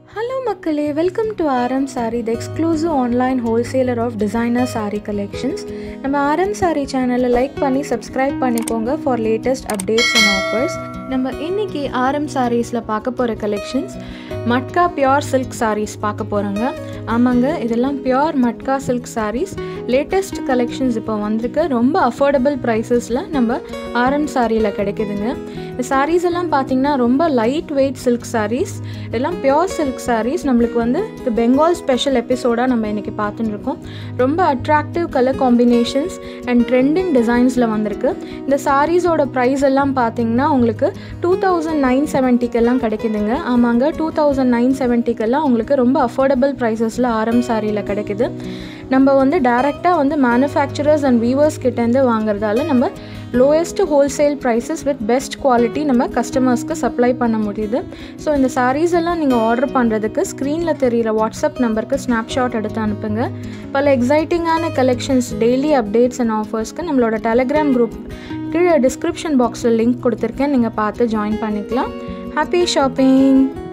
hello மக்களே welcome to RM sari the exclusive online wholesaler of designer sari collections நம்ம RM sari சேனலை like பண்ணி subscribe பண்ணிக்கோங்க for latest updates and offers நம்ம இன்னைக்கு ஆர்எம் சாரீஸில் பார்க்க போகிற collections matka pure silk saris பார்க்க போகிறோங்க ஆமாங்க இதெல்லாம் pure matka silk saris latest collections இப்போ வந்திருக்கு ரொம்ப அஃபோர்டபுள் ப்ரைஸஸில் நம்ம ஆர்எம் சாரியில் கிடைக்குதுங்க இந்த சாரீஸ் எல்லாம் பார்த்தீங்கன்னா ரொம்ப லைட் வெயிட் சில்க் சாரீஸ் இதெல்லாம் பியோர் சில்க் சாரீஸ் நம்மளுக்கு வந்து இது பெங்கால் ஸ்பெஷல் எபிசோடாக நம்ம இன்றைக்கி பார்த்துட்டு இருக்கோம் ரொம்ப attractive colour combinations and trending டிசைன்ஸில் வந்திருக்கு இந்த சாரீஸோட ப்ரைஸ் எல்லாம் பார்த்தீங்கன்னா உங்களுக்கு டூ தௌசண்ட் நைன் செவன்ட்டிக்கெல்லாம் கிடைக்குதுங்க ஆமாங்க டூ தௌசண்ட் நைன் செவன்ட்டிக்கெல்லாம் உங்களுக்கு ரொம்ப அஃபோர்டபுள் ப்ரைஸஸில் ஆரம் சாரியில் கிடைக்குது நம்ம வந்து டேரெக்டாக வந்து மேனுஃபேக்சரர்ஸ் அண்ட் வீவர்ஸ் கிட்டேருந்து வாங்குறதால நம்ம lowest wholesale prices with best quality நம்ம கஸ்டமர்ஸ்க்கு சப்ளை பண்ண முடியுது ஸோ இந்த சாரீஸ் எல்லாம் நீங்கள் ஆர்டர் பண்ணுறதுக்கு ஸ்க்ரீனில் தெரிகிற வாட்ஸ்அப் நம்பருக்கு ஸ்னாப்ஷாட் எடுத்து அனுப்புங்க பல எக்ஸைட்டிங்கான கலெக்ஷன்ஸ் டெய்லி அப்டேட்ஸ் அண்ட் ஆஃபர்ஸ்க்கு நம்மளோட டெலகிராம் குரூப் கீழே டிஸ்கிரிப்ஷன் பாக்ஸில் லிங்க் கொடுத்துருக்கேன் நீங்கள் பார்த்து ஜாயின் பண்ணிக்கலாம் ஹாப்பி ஷாப்பிங்